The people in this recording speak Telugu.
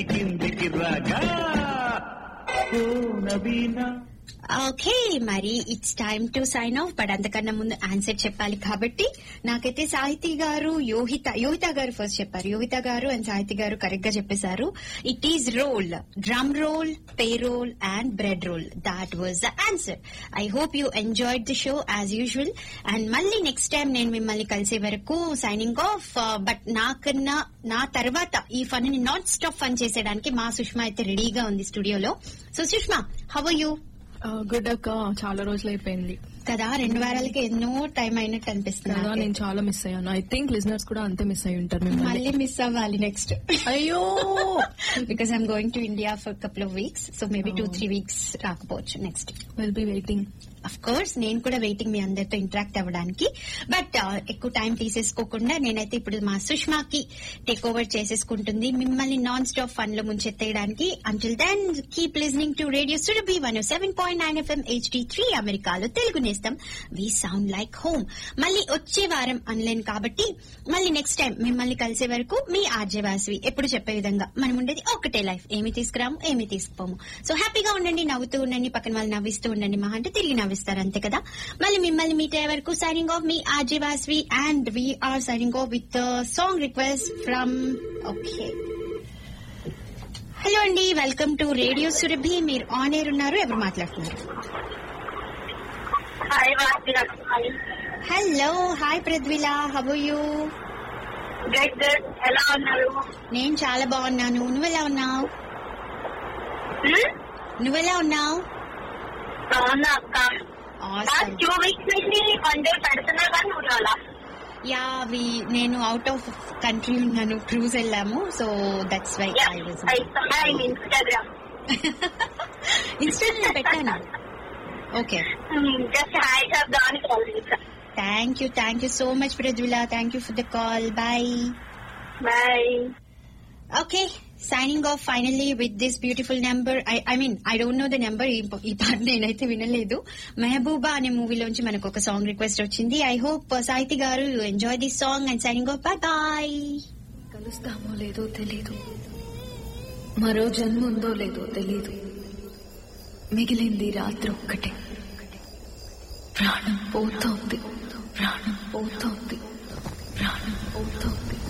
కిందికి రాగా ఓ నవీనా ఓకే మరి it's time to sign off but అంతకన్నా ముందు ఆన్సర్ చెప్పాలి కాబట్టి నాకైతే సాహితీ గారు యోహిత యోహిత గారు ఫస్ట్ చెప్పారు యోహిత గారు అండ్ సాహితీ గారు కరెక్ట్ గా చెప్పేశారు it is roll drum roll pay roll and bread roll that was the answer I hope you enjoyed the show as usual and మళ్ళీ నెక్స్ట్ టైం నేను మిమ్మల్ని కలిసే వరకు సైనింగ్ ఆఫ్ బట్ నాకన్నా నా తర్వాత ఈ ఫన్ ని నాట్ స్టాప్ ఫన్ చేసేయడానికి మా సుష్మా అయితే రెడీగా ఉంది స్టూడియోలో so Sushma how you good అక్క చాలా రోజులు అయిపోయింది కదా రెండు వారాలకి ఎన్నో టైం అయినట్టు అనిపిస్తుంది కదా నాకైతే. నేను చాలా మిస్ అయ్యాను ఐ థింక్ లిజనర్స్ కూడా అంతే మిస్ అయి ఉంటారు మిమ్మల్ని మళ్ళీ మిస్ అవ్వాలి నెక్స్ట్ అయ్యో because I'm going to India for couple of weeks so maybe two three weeks రాకపోవచ్చు next will be waiting of course నేను కూడా వెయిటింగ్ మీ అందరితో ఇంటరాక్ట్ అవ్వడానికి బట్ ఎక్కువ టైం తీసేసుకోకుండా నేనైతే ఇప్పుడు మా సుష్మాకి టేక్ ఓవర్ చేసేసుకుంటుంది మిమ్మల్ని నాన్ స్టాప్ ఫన్ లో ముంచెత్తేయడానికి until then keep listening to radio Surabhi one seven point nine FM HD three అమెరికాలో తెలుగు నేస్తం వి సౌండ్ లైక్ హోమ్ మళ్ళీ వచ్చే వారం అనలేను కాబట్టి మళ్ళీ నెక్స్ట్ టైం మిమ్మల్ని కలిసే వరకు మీ ఆర్జే వాసవి ఎప్పుడు చెప్పే విధంగా మనం ఉండేది ఒకటే లైఫ్ ఏమి తీసుకురాము ఏమి తీసుకుపోము సో హ్యాపీగా ఉండండి నవ్వుతూ ఉండండి పక్కన వాళ్ళు నవ్విస్తూ ఉండండి మహా అంటే తిరిగి నవ్విస్తారు అంతే కదా మళ్ళీ మిమ్మల్ని మీట్ అయ్యే వరకు సైనింగ్ ఆఫ్ మీ RJ Vasavi and we're signing off with song request from okay hello అండి వెల్కమ్ టు రేడియో సురభి మీరు ఆన్ ఎయిర్ ఉన్నారు ఎవరు మాట్లాడుతున్నారు హాయ్ వాసిగా హాయ్ హలో హాయ్ ప్రద్విల హవ్ యూ గుడ్ గుడ్ ఎలా ఉన్నారు నేను చాలా బాగున్నాను నువ్వెలా ఉన్నావు హ్మ్? నువ్వెలా ఉన్నావు బాగున్నా అక్క Awesome. లాస్ట్ టూ వీక్స్ నుంచి వన్ డే పెడుతున్నా కానీ నువ్వు రాలా యా వి నేను అవుట్ ఆఫ్ కంట్రీ ఉన్నాను క్రూజ్ వెళ్ళాము so that's why I was I saw in Instagram Instagram పెట్టాను ఓకే జస్ట్ హాయ్ చెప్దామని కాల్ చేశా thank you thank you so much Prajwala thank you for the call bye bye okay signing off finally with this beautiful number I mean I don't know the number ఈ పాట నేనైతే వినలేదు మెహబూబా అనే మూవీలోంచి మనకు ఒక సాంగ్ రిక్వెస్ట్ వచ్చింది I hope Sahithi garu enjoy this song and signing off bye bye కలుస్తామో లేదో తెలీదు మరో జన్మ ఉందో లేదో తెలీదు మిగిలింది రాత్రి ఒక్కటే ప్రాణం పోతోంది ప్రాణం పోతోంది ప్రాణం పోతోంది